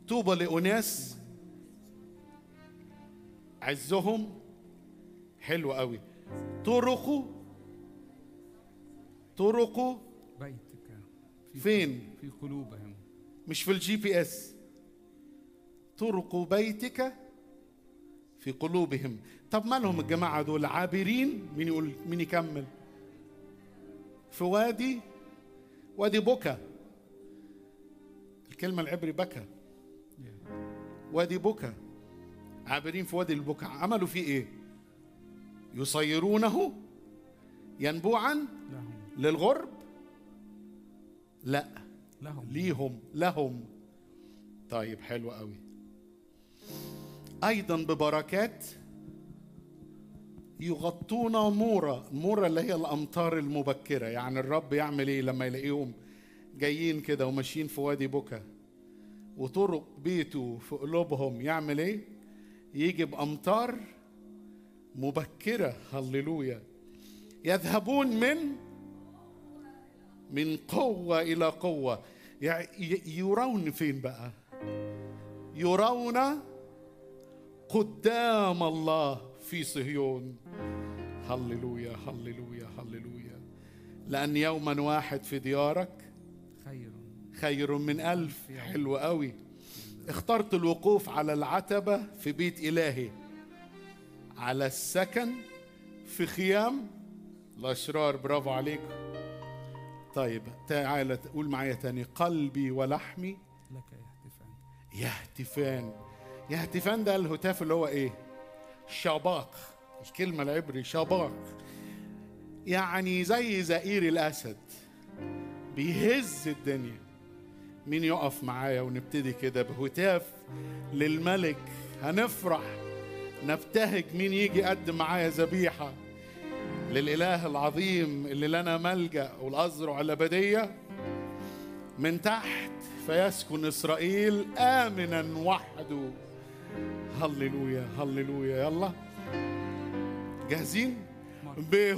طوبى لأناس عزهم حلو قوي طرقوا طرقوا بيتك في فين في قلوبهم مش في الجي بي اس طرق بيتك في قلوبهم طب مالهم الجماعة دول عابرين مين يقول مين يكمل في وادي وادي بكى الكلمة العبري بكى وادي بكى عابرين في وادي البكا عملوا فيه ايه يصيرونه ينبوعا لهم للغرب لا لهم ليهم لهم طيب حلو قوي ايضا ببركات يغطون مورة مورة اللي هي الامطار المبكرة يعني الرب يعمل ايه لما يلاقيهم جايين كده وماشيين في وادي بكا وطرق بيته في قلوبهم يعمل ايه يجي بامطار مبكرة هللويا يذهبون من من قوة إلى قوة يعني ي- يرون فين بقى يرون قدام الله في صهيون هللويا هللويا هللويا لأن يوما واحد في ديارك خير خير من ألف حلو قوي اخترت الوقوف على العتبة في بيت إلهي على السكن في خيام الأشرار برافو عليكم طيب تعالى قول معايا تاني قلبي ولحمي لك يهتفان يهتفان يهتفان ده الهتاف اللي هو ايه شباق الكلمة العبري شباق يعني زي زئير الأسد بيهز الدنيا مين يقف معايا ونبتدي كده بهتاف للملك هنفرح نبتهج مين يجي يقدم معايا ذبيحة للإله العظيم اللي لنا ملجأ والأزرع الأبدية من تحت فيسكن إسرائيل آمنا وحده هللويا هللويا يلا جاهزين به